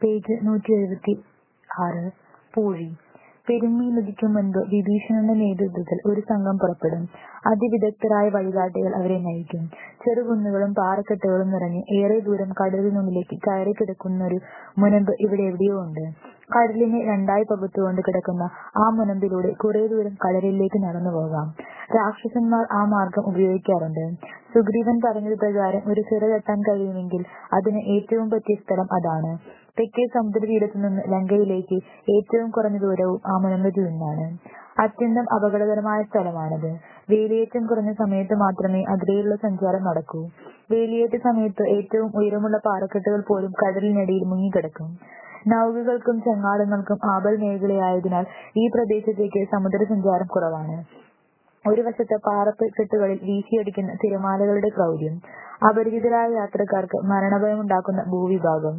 page നൂറ്റി എഴുപത്തി ആറ് പൂഴി പെരുമീൻ ഉദിക്കും മുൻപ് വിഭീഷണന്റെ നേതൃത്വത്തിൽ ഒരു സംഘം പുറപ്പെടും അതിവിദഗ്ധരായ വഴികാട്ടികൾ അവരെ നയിക്കും ചെറുകുന്നുകളും പാറക്കെട്ടുകളും നിറഞ്ഞ് ഏറെ ദൂരം കടലിനുള്ളിലേക്ക് കയറിക്കിടക്കുന്നൊരു മുനമ്പ് ഇവിടെ എവിടെയോ ഉണ്ട് കടലിനെ രണ്ടായി പകുത്തുകൊണ്ട് കിടക്കുന്ന ആ മുനമ്പിലൂടെ കുറെ ദൂരം കടലിലേക്ക് നടന്നു പോകാം രാക്ഷസന്മാർ ആ മാർഗം ഉപയോഗിക്കാറുണ്ട് സുഗ്രീവൻ പറഞ്ഞത് പ്രകാരം ഒരു ചിറ കെട്ടാൻ കഴിയുമെങ്കിൽ അതിന് ഏറ്റവും പറ്റിയ സ്ഥലം അതാണ് തെക്കേ സമുദ്രതീരത്തു നിന്ന് ലങ്കയിലേക്ക് ഏറ്റവും കുറഞ്ഞ ദൂരവും ആ മുനമ്പത്തിൽ നിന്നാണ് അത്യന്തം അപകടകരമായ സ്ഥലമാണത് വേലിയേറ്റം കുറഞ്ഞ സമയത്ത് മാത്രമേ അതിലെയുള്ള സഞ്ചാരം നടക്കൂ വേലിയേറ്റ സമയത്ത് ഏറ്റവും ഉയരമുള്ള പാറക്കെട്ടുകൾ പോലും കടലിനടിയിൽ മുങ്ങിക്കിടക്കും നൗകകൾക്കും ചങ്ങാടങ്ങൾക്കും ആപൽ മേഖലയായതിനാൽ ഈ പ്രദേശത്തേക്ക് സമുദ്രസഞ്ചാരം കുറവാണ് ഒരു വശത്ത് പാറക്കെട്ടുകളിൽ വീശിയടിക്കുന്ന തിരമാലകളുടെ ക്രൗര്യം അപരിചിതരായ യാത്രക്കാർക്ക് മരണഭയമുണ്ടാക്കുന്ന ഭൂവിഭാഗം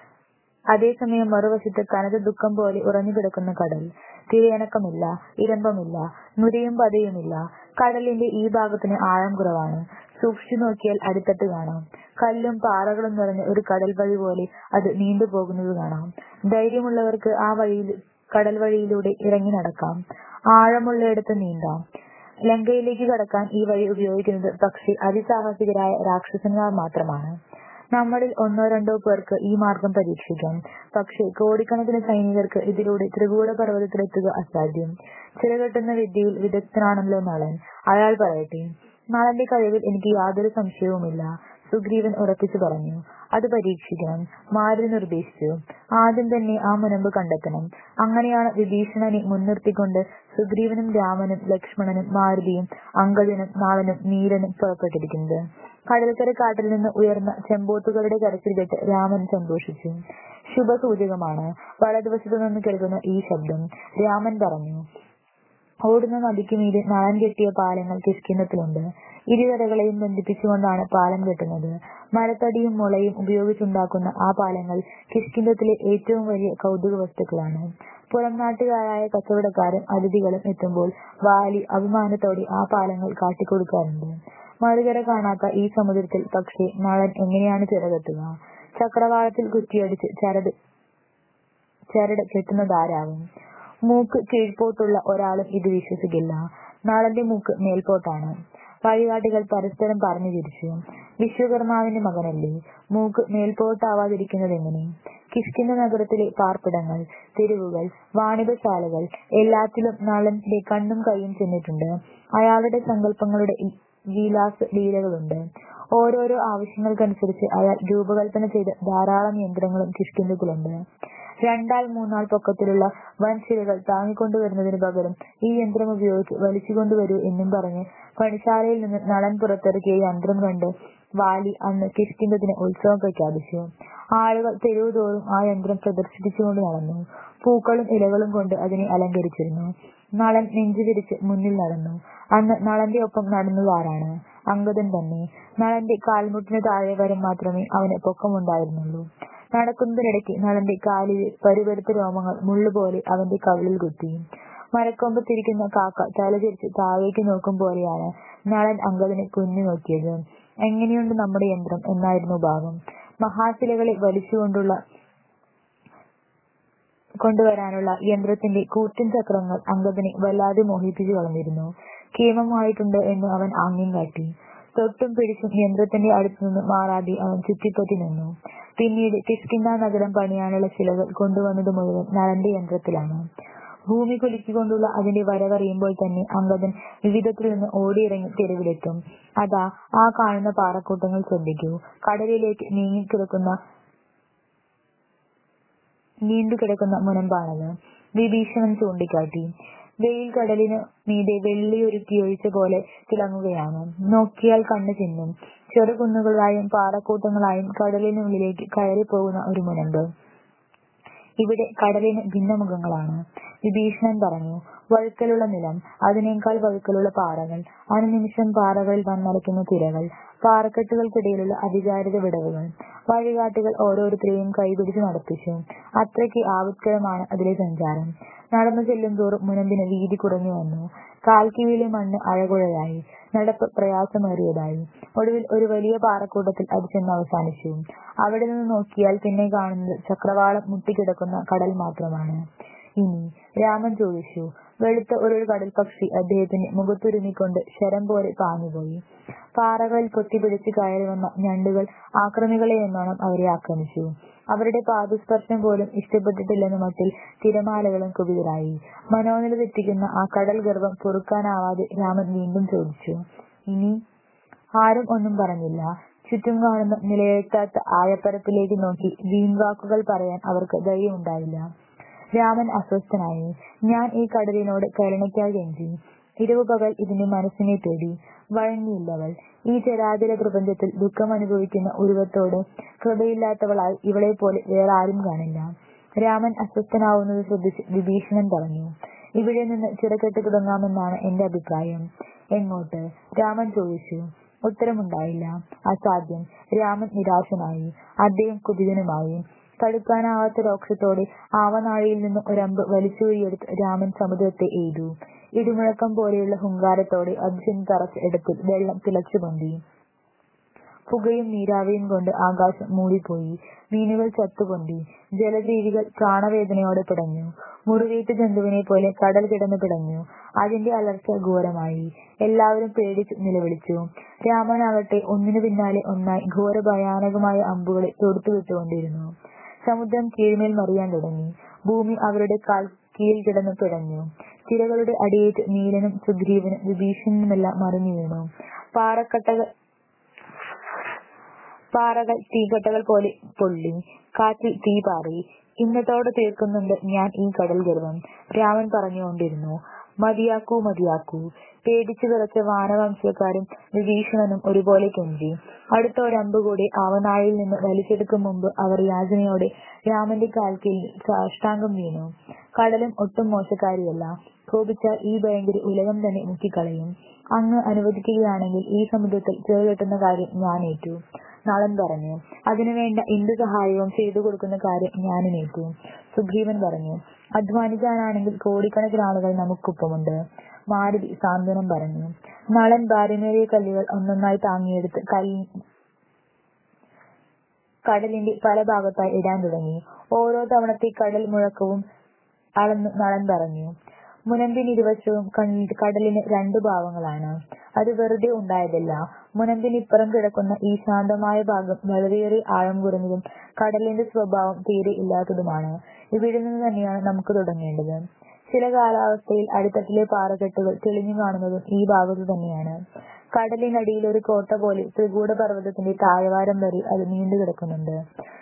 അതേസമയം മറുവശത്ത് കനത്ത ദുഃഖം പോലെ ഉറഞ്ഞുകിടക്കുന്ന കടൽ തിരയനക്കമില്ല ഇരമ്പമില്ല നുരയും പതയുമില്ല കടലിന്റെ ഈ ഭാഗത്തിന് ആഴം കുറവാണ് സൂക്ഷിച്ചു നോക്കിയാൽ അടിത്തട്ട് കാണാം കല്ലും പാറകളും നിറഞ്ഞ ഒരു കടൽ വഴി പോലെ അത് നീണ്ടുപോകുന്നത് കാണാം ധൈര്യമുള്ളവർക്ക് ആ വഴിയിൽ കടൽ വഴിയിലൂടെ ഇറങ്ങി നടക്കാം ആഴമുള്ളയിടത്ത് നീന്താം ലങ്കയിലേക്ക് കടക്കാൻ ഈ വഴി ഉപയോഗിക്കുന്നത് പക്ഷേ അതിസാഹസികരായ രാക്ഷസന്മാർ മാത്രമാണ് നമ്മളിൽ ഒന്നോ രണ്ടോ പേർക്ക് ഈ മാർഗം പരീക്ഷിക്കാം പക്ഷേ കോടിക്കണക്കിന് സൈനികർക്ക് ഇതിലൂടെ ത്രികൂട പർവ്വതത്തിലെത്തുക അസാധ്യം ചിറകെട്ടുന്ന വിദ്യയിൽ വിദഗ്ധനാണല്ലോ നളൻ അയാൾ പറയട്ടെ നളന്റെ കഴിവിൽ എനിക്ക് യാതൊരു സംശയവുമില്ല സുഗ്രീവൻ ഉറപ്പിച്ചു പറഞ്ഞു അത് പരീക്ഷിക്കണം മാരി നിർദ്ദേശിച്ചു ആദ്യം തന്നെ ആ മുനമ്പ് കണ്ടെത്തണം അങ്ങനെയാണ് വിഭീഷണനെ മുൻനിർത്തിക്കൊണ്ട് സുഗ്രീവനും രാമനും ലക്ഷ്മണനും മാരുതിയും അങ്കദനും നാളനും നീലനും പുറപ്പെട്ടിരിക്കുന്നത് കടൽക്കര കാട്ടിൽ നിന്ന് ഉയർന്ന ചെമ്പോത്തുകളുടെ കരച്ചിൽ കേട്ട് രാമൻ സന്തോഷിച്ചു ശുഭസൂചകമാണ് വലതുവശത്തു നിന്ന് കേൾക്കുന്ന ഈ ശബ്ദം രാമൻ പറഞ്ഞു ഓടുന്ന നദിക്ക് മീതെ നളൻ കെട്ടിയ പാലങ്ങൾ കിഷ്കിന്നത്തിലുണ്ട് ഇരുകരകളെയും ബന്ധിപ്പിച്ചുകൊണ്ടാണ് പാലം കെട്ടുന്നത് മരത്തടിയും മുളയും ഉപയോഗിച്ചുണ്ടാക്കുന്ന ആ പാലങ്ങൾ കിഷ്കിന്ധത്തിലെ ഏറ്റവും വലിയ കൗതുക വസ്തുക്കളാണ് പുറം നാട്ടുകാരായ കച്ചവടക്കാരും അതിഥികളും എത്തുമ്പോൾ വാലി അഭിമാനത്തോടെ ആ പാലങ്ങൾ കാട്ടിക്കൊടുക്കാറുണ്ട് മറുകര കാണാത്ത ഈ സമുദ്രത്തിൽ പക്ഷേ നളൻ എങ്ങനെയാണ് ചിറകെത്തുക ചക്രവാളത്തിൽ കുറ്റിയടിച്ച് ചരട് ചരട് കെട്ടുന്നതാരാവും മൂക്ക് കീഴ്പോട്ടുള്ള ഒരാളും ഇത് വിശ്വസിക്കില്ല നളന്റെ മൂക്ക് മേൽപോട്ടാണ് വഴികാട്ടികൾ പരസ്പരം പറഞ്ഞു തിരിച്ചു വിശ്വകർമാവിന്റെ മകനല്ലേ മൂക്ക് മേൽപോട്ടാവാതിരിക്കുന്നത് എങ്ങനെ കിഷ്കിന്ന നഗരത്തിലെ പാർപ്പിടങ്ങൾ തെരുവുകൾ വാണിഭശാലകൾ എല്ലാത്തിലും നളന്റെ കണ്ണും കൈയും ചെന്നിട്ടുണ്ട് അയാളുടെ സങ്കല്പങ്ങളുടെ വിലാസ ലീലകളുണ്ട് ഓരോരോ ആവശ്യങ്ങൾക്കനുസരിച്ച് അയാൾ രൂപകൽപ്പന ചെയ്ത ധാരാളം യന്ത്രങ്ങളും കിഷ്കിന്ധത്തിലുണ്ട് രണ്ടാൾ മൂന്നാൾ പൊക്കത്തിലുള്ള വൻശിലകൾ താങ്ങിക്കൊണ്ടുവരുന്നതിന് പകരം ഈ യന്ത്രം ഉപയോഗിച്ച് വലിച്ചുകൊണ്ടുവരൂ എന്നും പറഞ്ഞ് പണിശാലയിൽ നിന്ന് നളൻ പുറത്തിറക്കിയ യന്ത്രം കണ്ട് വാലി അന്ന് കിഷ്കിന്ധത്തിന് ഉത്സവം പ്രഖ്യാപിച്ചു ആളുകൾ തെരുവ് തോറും ആ യന്ത്രം പ്രദർശിപ്പിച്ചുകൊണ്ട് നടന്നു പൂക്കളും ഇലകളും കൊണ്ട് അതിനെ അലങ്കരിച്ചിരുന്നു നളൻ നെഞ്ചുതിരിച്ച് മുന്നിൽ നടന്നു അന്ന് നളന്റെ ഒപ്പം നടന്നതാരാണ് അങ്കദൻ തന്നെ നളന്റെ കാൽമുട്ടിന് താഴെ വരെ മാത്രമേ അവന് പൊക്കമുണ്ടായിരുന്നുള്ളൂ നടക്കുന്നതിനിടയ്ക്ക് നളന്റെ കാലിലെ പരുപരുത്ത രോമങ്ങൾ മുള്ളുപോലെ അവന്റെ കവിളിൽ കുത്തി മരക്കൊമ്പത്തിരിക്കുന്ന കാക്ക തലചരിച്ച് താഴേക്ക് നോക്കും പോലെയാണ് നളൻ അങ്കദനെ കുഞ്ഞു നോക്കിയത് എങ്ങനെയുണ്ട് നമ്മുടെ യന്ത്രം എന്നായിരുന്നു ഭാവം മഹാശിലകളെ വലിച്ചുകൊണ്ടുള്ള കൊണ്ടുവരാനുള്ള യന്ത്രത്തിന്റെ കൂറ്റൻ ചക്രങ്ങൾ അങ്കദനെ വല്ലാതെ മോഹിപ്പിച്ചു കളഞ്ഞിരുന്നു കേമമായിട്ടുണ്ട് എന്ന് അവൻ ആംഗ്യം കാട്ടി തൊട്ടും പിടിച്ചും യന്ത്രത്തിന്റെ അടുത്തു നിന്ന് മാറാതെ അവൻ ചുറ്റിപ്പറ്റി നിന്നു പിന്നീട് കിഷ്കിന്ന നഗരം പണിയാനുള്ള ശിലകൾ കൊണ്ടുവന്നത് മുഴുവൻ നളന്റെ യന്ത്രത്തിലാണ് ഭൂമി കുലുക്കിക്കൊണ്ടുള്ള അതിന്റെ വരവറിയുമ്പോൾ തന്നെ അങ്കദൻ വിവിധത്തിൽ നിന്ന് ഓടിയിറങ്ങി തെരുവിലെത്തും അതാ ആ കാണുന്ന പാറക്കൂട്ടങ്ങൾ ശ്രദ്ധിക്കൂ കടലിലേക്ക് നീങ്ങിക്കിടക്കുന്ന നീണ്ടുകിടക്കുന്ന മുനമ്പാണത് വിഭീഷണൻ ചൂണ്ടിക്കാട്ടി വെയിൽ കടലിന് മീതെ വെള്ളിയൊരുക്കിയൊഴിച്ച പോലെ തിളങ്ങുകയാണ് നോക്കിയാൽ കണ്ണു ചിന്നും ചെറുകുന്നുകളായും പാറക്കൂട്ടങ്ങളായും കടലിനുള്ളിലേക്ക് കയറി പോകുന്ന ഒരു മുനമ്പ് ഇവിടെ കടലിന് ഭിന്നമുഖങ്ങളാണ് വിഭീഷണൻ പറഞ്ഞു വഴുക്കലുള്ള നിലം അതിനേക്കാൾ വഴുക്കലുള്ള പാറകൾ അനുനിമിഷം പാറകളിൽ വന്നലയ്ക്കുന്ന തിരകൾ പാറക്കെട്ടുകൾക്കിടയിലുള്ള അധികാരിത വിടവുകൾ വഴികാട്ടികൾ ഓരോരുത്തരെയും കൈപിടിച്ച് നടത്തിച്ചു അത്രയ്ക്ക് ആപത്കരമാണ് അതിലെ സഞ്ചാരം നടന്നു ചെല്ലുന്തോറും മുനമ്പിന് വീതി കുറഞ്ഞു വന്നു കാൽക്കീഴിലെ മണ്ണ് അഴകുഴയായി നടപ്പ് പ്രയാസമേറിയതായി ഒടുവിൽ ഒരു വലിയ പാറക്കൂട്ടത്തിൽ അത് ചെന്ന് അവസാനിച്ചു അവിടെ നിന്ന് നോക്കിയാൽ പിന്നെ കാണുന്നത് ചക്രവാളം മുട്ടിക്കിടക്കുന്ന കടൽ മാത്രമാണ് ഇനി രാമൻ ചോദിച്ചു വെളുത്ത ഒരു കടൽ പക്ഷി അദ്ദേഹത്തിന്റെ മുഖത്തുരുമിക്കൊണ്ട് ശരം പോലെ പാഞ്ഞുപോയി പാറകളിൽ പൊത്തിപ്പിടിച്ച് കയറി വന്ന ഞണ്ടുകൾ ആക്രമികളെ എന്നോണം അവരെ ആക്രമിച്ചു അവരുടെ പാദസ്പർശം പോലും ഇഷ്ടപ്പെട്ടിട്ടില്ലെന്ന മട്ടിൽ തിരമാലകളും കുപിതരായി മനോനില തെറ്റിക്കുന്ന ആ കടൽ ഗർഭം പൊറുക്കാനാവാതെ രാമൻ വീണ്ടും ചോദിച്ചു ഇനി ആരും ഒന്നും പറഞ്ഞില്ല ചുറ്റും കാണുന്ന നിലയെത്താത്ത ആയപ്പരപ്പിലേക്ക് നോക്കി വീൺവാക്കുകൾ പറയാൻ അവർക്ക് ധൈര്യമുണ്ടായില്ല രാമൻ അസ്വസ്ഥനായി ഞാൻ ഈ കടലിനോട് കരുണയ്ക്കായി കെഞ്ചി ഇരവു പകൽ ഇതിന്റെ മനസ്സിനെ തേടി വഴങ്ങിയില്ലവൾ ഈ ചരാചര പ്രപഞ്ചത്തിൽ ദുഃഖം അനുഭവിക്കുന്ന ഉരുവത്തോട് കൃപയില്ലാത്തവളായി ഇവളെ പോലെ വേറെ ആരും കാണില്ല രാമൻ അസ്വസ്ഥനാവുന്നത് ശ്രദ്ധിച്ച് വിഭീഷണൻ പറഞ്ഞു ഇവിടെ നിന്ന് ചിറകെട്ട് തുടങ്ങാമെന്നാണ് എന്റെ അഭിപ്രായം എങ്ങോട്ട് രാമൻ ചോദിച്ചു ഉത്തരമുണ്ടായില്ല അസാധ്യം രാമൻ നിരാശനായി അദ്ദേഹം കുപിതനുമായി തടുക്കാനാവാത്ത രോക്ഷത്തോടെ ആവനാഴിയിൽ നിന്ന് ഒരമ്പ് വലിച്ചൂരിയെടുത്ത് രാമൻ സമുദ്രത്തെ എയ്തു ഇടിമുഴക്കം പോലെയുള്ള ഹുങ്കാരത്തോടെ അത് ചെന്ന് തറച്ച ഇടത്തിൽ വെള്ളം തിളച്ചു പൊന്തി പുകയും നീരാവിയും കൊണ്ട് ആകാശം മൂടിപ്പോയി മീനുകൾ ചത്തുപൊന്തി ജലജീവികൾ പ്രാണവേദനയോടെ പിടഞ്ഞു മുറിവേറ്റ ജന്തുവിനെ പോലെ കടൽ കിടന്നു പിടഞ്ഞു അതിന്റെ അലർച്ച ഘോരമായി എല്ലാവരും പേടിച്ച് നിലവിളിച്ചു രാമനാകട്ടെ ഒന്നിനു പിന്നാലെ ഒന്നായി ഘോര ഭയാനകമായ അമ്പുകളെ തൊടുത്തുവിട്ടുകൊണ്ടിരുന്നു സമുദ്രം കീഴ്മേൽ മറിയാൻ തുടങ്ങി ഭൂമി അവരുടെ കാൽ കീഴിൽ കിടന്നു പിടഞ്ഞു തിരകളുടെ അടിയേറ്റ് നീലനും സുഗ്രീവനും വിഭീഷണനുമെല്ലാം മറിഞ്ഞു വീണു പാറക്കട്ടകൾ പാറകൾ തീകട്ടകൾ പോലെ പൊള്ളി കാറ്റിൽ തീ പാറി ഇന്നത്തോടെ തീർക്കുന്നുണ്ട് ഞാൻ ഈ കടൽ ഗർവം രാമൻ പറഞ്ഞുകൊണ്ടിരുന്നു മതിയാക്കൂ മതിയാക്കൂ പേടിച്ചു വിറച്ച വാനവംശക്കാരും വിഭീഷണനും ഒരുപോലെ കെഞ്ചി അടുത്ത ഒരമ്പ് കൂടി ആവനാഴിയിൽ നിന്ന് വലിച്ചെടുക്കും മുമ്പ് അവർ യാചനയോടെ രാമന്റെ കാൽക്കീഴിൽ സാഷ്ടാംഗം വീണു കടലും ഒട്ടും മോശക്കാരിയല്ല കോപിച്ചാൽ ഈ ഭയങ്കര ഉലകം തന്നെ മുക്കിക്കളയും അങ്ങ് അനുവദിക്കുകയാണെങ്കിൽ ഈ സമുദ്രത്തിൽ ചെറുകെട്ടുന്ന കാര്യം ഞാൻ ഏറ്റു നളൻ പറഞ്ഞു അതിനുവേണ്ട എന്ത് സഹായവും ചെയ്തു കൊടുക്കുന്ന കാര്യം ഞാനും ഏറ്റു സുഗ്രീവൻ പറഞ്ഞു അധ്വാനിക്കാനാണെങ്കിൽ കോടിക്കണക്കിന് ആളുകൾ നമുക്കൊപ്പമുണ്ട് മാരുതി സാന്ത്വനം പറഞ്ഞു നളൻ ഭാര്യമേറിയ കല്ലുകൾ ഒന്നൊന്നായി താങ്ങിയെടുത്ത് കൽ കടലിന്റെ പല ഭാഗത്തായി ഇടാൻ തുടങ്ങി ഓരോ തവണത്തെ കടൽ മുഴക്കവും അളന്ന് നളൻ പറഞ്ഞു മുനമ്പിന് ഇരുവശവും കടലിന് രണ്ടു ഭാവങ്ങളാണ് അത് വെറുതെ ഉണ്ടായതല്ല മുനമ്പിനിപ്പുറം കിടക്കുന്ന ഈ ശാന്തമായ ഭാഗം വളരെയേറെ ആഴം കുറഞ്ഞതും കടലിന്റെ സ്വഭാവം തീരെ ഇല്ലാത്തതുമാണ് ഇവിടെ നിന്ന് തന്നെയാണ് നമുക്ക് തുടങ്ങേണ്ടത് ചില കാലാവസ്ഥയിൽ അടിത്തട്ടിലെ പാറക്കെട്ടുകൾ തെളിഞ്ഞു കാണുന്നതും ഈ ഭാഗത്തു തന്നെയാണ് കടലിനടിയിൽ ഒരു കോട്ട പോലെ ത്രികൂട പർവ്വതത്തിന്റെ താഴ്വാരം വരെ അത് നീണ്ടു കിടക്കുന്നുണ്ട്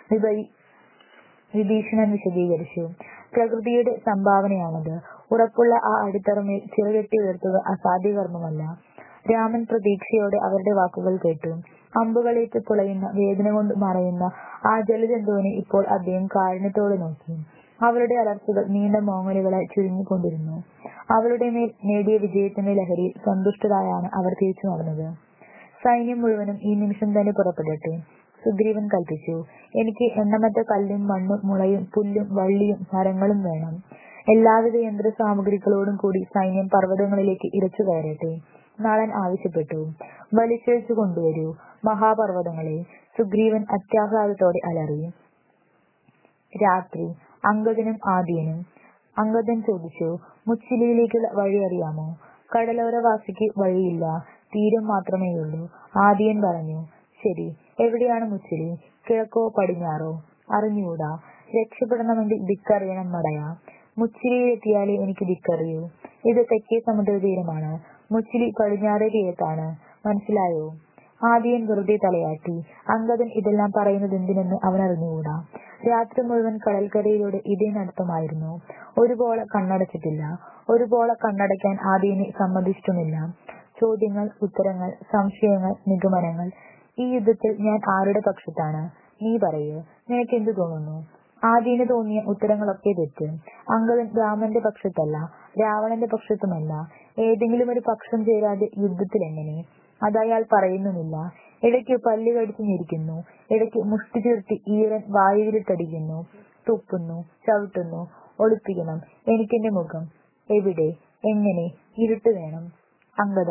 വിഭീഷണൻ വിശദീകരിച്ചു പ്രകൃതിയുടെ സംഭാവനയാണത് ഉറപ്പുള്ള ആ അടിത്തറമേൽ ചിറകെട്ടി ഉയർത്തുക അസാധ്യകർമ്മമല്ല രാമൻ പ്രതീക്ഷയോടെ അവരുടെ വാക്കുകൾ കേട്ടു അമ്പുകളേറ്റ് തുളയുന്ന വേദന കൊണ്ട് മറയുന്ന ആ ജലജന്തുവിനെ ഇപ്പോൾ അദ്ദേഹം കാരുണ്യത്തോടെ നോക്കി അവളുടെ അലർച്ചകൾ നീണ്ട മോങ്ങലുകളായി ചുരുങ്ങിക്കൊണ്ടിരുന്നു അവളുടെ മേൽ നേടിയ വിജയത്തിന്റെ ലഹരിയിൽ സന്തുഷ്ടരായാണ് അവർ തിരിച്ചു നടന്നത് സൈന്യം മുഴുവനും ഈ നിമിഷം തന്നെ പുറപ്പെടട്ടെ സുഗ്രീവൻ കൽപ്പിച്ചു എനിക്ക് എണ്ണമറ്റ കല്ലും മണ്ണും മുളയും പുല്ലും വള്ളിയും മരങ്ങളും വേണം എല്ലാവിധ യന്ത്ര സാമഗ്രികളോടും കൂടി സൈന്യം പർവ്വതങ്ങളിലേക്ക് ഇരച്ചു കയറട്ടെ നളൻ ആവശ്യപ്പെട്ടു വലിച്ചിഴച്ചു കൊണ്ടുവരൂ മഹാപർവ്വതങ്ങളെ സുഗ്രീവൻ അത്യാഹ്ലാദത്തോടെ അലറി രാത്രി അങ്കദനും ആദ്യനും അങ്കദൻ ചോദിച്ചു മുച്ചിലിയിലേക്കുള്ള വഴി അറിയാമോ കടലോരവാസിക്ക് വഴിയില്ല തീരം മാത്രമേയുള്ളൂ ആദ്യൻ പറഞ്ഞു ശരി എവിടെയാണ് മുച്ചിലി കിഴക്കോ പടിഞ്ഞാറോ അറിഞ്ഞുകൂടാ രക്ഷപ്പെടണമെങ്കിൽ ദിക്കറിയണം മടയാ മുച്ചിലിയിലെത്തിയാലേ എനിക്ക് ദിക്കറിയൂ ഇത് തെക്കേ സമുദ്രതീരമാണ് മുച്ചിലി പടിഞ്ഞാറേ തീരത്താണ് മനസ്സിലായോ ആദ്യൻ വെറുതെ തലയാട്ടി അങ്കദൻ ഇതെല്ലാം പറയുന്നത് എന്തിനെന്ന് അവൻ അറിഞ്ഞുകൂടാ രാത്രി മുഴുവൻ കടൽക്കരയിലൂടെ ഇതേ നടത്തമായിരുന്നു ഒരുപോലെ കണ്ണടച്ചിട്ടില്ല ഒരുപോലെ കണ്ണടയ്ക്കാൻ ആദ്യനെ സമ്മതിച്ചിട്ടുമില്ല ചോദ്യങ്ങൾ ഉത്തരങ്ങൾ സംശയങ്ങൾ നിഗമനങ്ങൾ ഈ യുദ്ധത്തിൽ ഞാൻ ആരുടെ പക്ഷത്താണ് നീ പറയൂ നിനക്ക് എന്തു തോന്നുന്നു ആദ്യന് തോന്നിയ ഉത്തരങ്ങളൊക്കെ തെറ്റ് അംഗദൻ രാമന്റെ പക്ഷത്തല്ല രാവണന്റെ പക്ഷത്തുമല്ല ഏതെങ്കിലും ഒരു പക്ഷം ചേരാതെ യുദ്ധത്തിൽ എങ്ങനെ അതയാൾ പറയുന്നുമില്ല ഇടയ്ക്ക് പല്ല് കടിച്ചു ഞെരിക്കുന്നു ഇടയ്ക്ക് മുഷ്ടി ചീർത്തി ഈറൻ വായുവിലിട്ടടിക്കുന്നു തുപ്പുന്നു ചവിട്ടുന്നു ഒളിപ്പിക്കണം എനിക്കെന്റെ മുഖം എവിടെ എങ്ങനെ ഇരുട്ട് വേണം അംഗത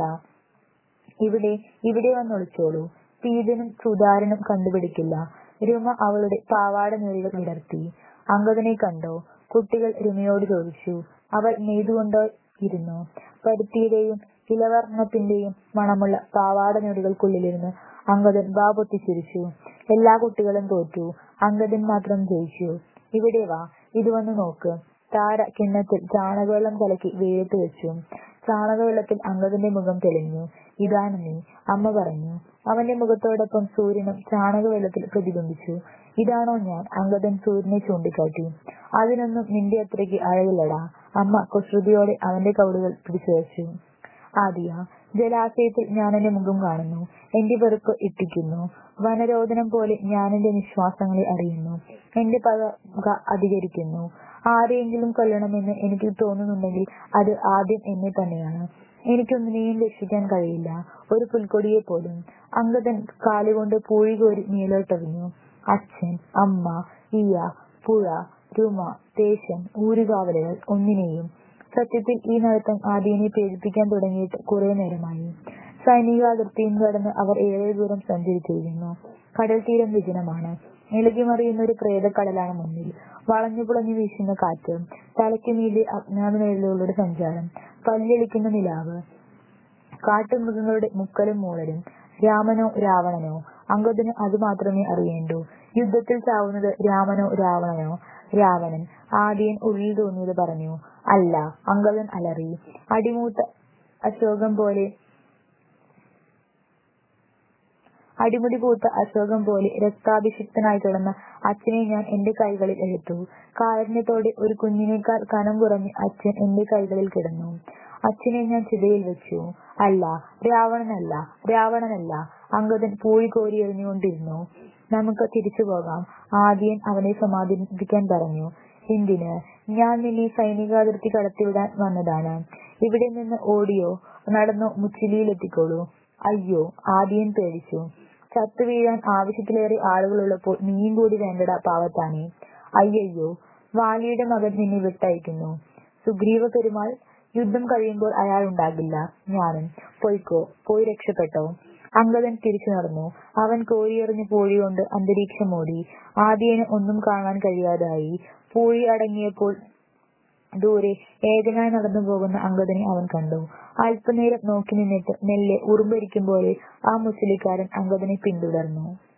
ഇവിടെ ഇവിടെ വന്നൊളിച്ചോളൂ പീതനും സുതാരനും കണ്ടുപിടിക്കില്ല രുമ അവളുടെ പാവാട ഞൊറികൾ വിടർത്തി അംഗദനെ കണ്ടോ കുട്ടികൾ രുമയോട് ചോദിച്ചു അവൾ നെയ്തുകൊണ്ടോ ഇരുന്നു പരുത്തിയുടെയും ഇലവർണ്ണത്തിന്റെയും മണമുള്ള പാവാട ഞൊടികൾക്കുള്ളിലിരുന്ന് അംഗദൻ വാ പൊത്തിച്ചിരിച്ചു എല്ലാ കുട്ടികളും തോറ്റു അംഗദൻ മാത്രം ജയിച്ചു ഇവിടെ വാ ഇത് വന്ന് നോക്ക് താര കിണ്ണത്തിൽ ചാണകവെള്ളം കലക്കി വെയിലത്ത് വെച്ചു ചാണകവെള്ളത്തിൽ അംഗദന്റെ മുഖം തെളിഞ്ഞു ഇതാണ് നീ അമ്മ പറഞ്ഞു അവന്റെ മുഖത്തോടൊപ്പം സൂര്യനും ചാണകവെള്ളത്തിൽ പ്രതിബിംബിച്ചു ഇതാണോ ഞാൻ അംഗദൻ സൂര്യനെ ചൂണ്ടിക്കാട്ടി അതിനൊന്നും നിന്റെ അത്രയ്ക്ക് അഴകില്ലടാ അമ്മ കുസൃതിയോടെ അവന്റെ കവിളുകൾ പിടിച്ചു വെച്ചു ആദിയ ജലാശയത്തിൽ ഞാൻ എന്റെ മുഖം കാണുന്നു എന്റെ വെറുപ്പ് ഇട്ടിക്കുന്നു വനരോധനം പോലെ ഞാൻ എന്റെ നിശ്വാസങ്ങളെ അറിയുന്നു എന്റെ പക അധികരിക്കുന്നു ആരെയെങ്കിലും കൊല്ലണമെന്ന് എനിക്ക് തോന്നുന്നുണ്ടെങ്കിൽ അത് ആദ്യം എന്നെ തന്നെയാണ് എനിക്കൊന്നിനെയും രക്ഷിക്കാൻ കഴിയില്ല ഒരു പുൽക്കൊടിയെ പോലും അംഗതൻ കാലുകൊണ്ട് പൂഴി കോരി മേലോട്ടറിഞ്ഞു അച്ഛൻ അമ്മ ഇയ പുഴ രുമ ദേശം ഊരുകാവലുകൾ ഒന്നിനെയും സത്യത്തിൽ ഈ നടത്തം ആദ്യനെ പേടിപ്പിക്കാൻ തുടങ്ങിയിട്ട് കുറെ നേരമായി സൈനിക അതിർത്തിയും കടന്ന് അവർ ഏറെ ദൂരം സഞ്ചരിച്ചിരിക്കുന്നു കടൽ തീരം വിജനമാണ് ഇളകിമറിയുന്ന ഒരു പ്രേതക്കടലാണ് മുന്നിൽ വളഞ്ഞു പുളഞ്ഞു വീശുന്ന കാറ്റ് തലയ്ക്ക് മീതെ അജ്ഞാത നിഴലുകളുടെ സഞ്ചാരം പല്ലിളിക്കുന്ന നിലാവ് കാട്ടുമൃഗങ്ങളുടെ മുക്കലും മൂളലും രാമനോ രാവണനോ അംഗദിന് അത് മാത്രമേ അറിയേണ്ടൂ യുദ്ധത്തിൽ ചാവുന്നത് രാമനോ രാവണനോ രാവണൻ ആദ്യൻ ഉള്ളിൽ തോന്നിയത് പറഞ്ഞു അല്ല അംഗദൻ അലറി അടിമൂത്ത അശോകം പോലെ അടിമുടി പൂത്ത അശോകം പോലെ രക്താഭിഷിക്തനായി കിടന്ന അച്ഛനെ ഞാൻ എന്റെ കൈകളിൽ എടുത്തു കാരുണ്യത്തോടെ ഒരു കുഞ്ഞിനേക്കാൾ കനം കുറഞ്ഞ് അച്ഛൻ എന്റെ കൈകളിൽ കിടന്നു അച്ഛനെ ഞാൻ ചിതയിൽ വെച്ചു അല്ല രാവണനല്ല രാവണനല്ല അംഗദൻ പൂഴി കോരി എറിഞ്ഞുകൊണ്ടിരുന്നു നമുക്ക് തിരിച്ചു പോകാം ആദ്യൻ അവനെ സമാധാനിപ്പിക്കാൻ പറഞ്ഞു എന്തിന് ഞാൻ നിന്നെ സൈനികാതിർത്തി കടത്തിവിടാൻ വന്നതാണ് ഇവിടെ നിന്ന് ഓടിയോ നടന്നോ മുച്ചിലിയിലെത്തിക്കോളൂ അയ്യോ ആദ്യൻ പേടിച്ചു ചത്തുവീഴാൻ ആവശ്യത്തിലേറെ ആളുകളുള്ളപ്പോൾ നീയും കൂടി വേണ്ടടാ പാവത്താനെ അയ്യയ്യോ വാലിയുടെ മകൻ നിന്നെ വിട്ടയക്കുന്നു സുഗ്രീവ പെരുമാൾ യുദ്ധം കഴിയുമ്പോൾ അയാൾ ഉണ്ടാകില്ല ഞാനും പൊയ്ക്കോ പോയി രക്ഷപ്പെട്ടോ അംഗദൻ തിരിച്ചു നടന്നു അവൻ കോരിയെറിഞ്ഞ പൂഴി കൊണ്ട് അന്തരീക്ഷം മൂടി ആദ്യന് ഒന്നും കാണാൻ കഴിയാതായി പൂഴി അടങ്ങിയപ്പോൾ ദൂരെ ഏകനായി നടന്നു പോകുന്ന അംഗദനെ അവൻ കണ്ടു അല്പനേരം നോക്കി നിന്നിട്ട് മെല്ലെ ഉറുമ്പരിക്കും പോലെ ആ മുസ്ലിക്കാരൻ അംഗദനെ പിന്തുടർന്നു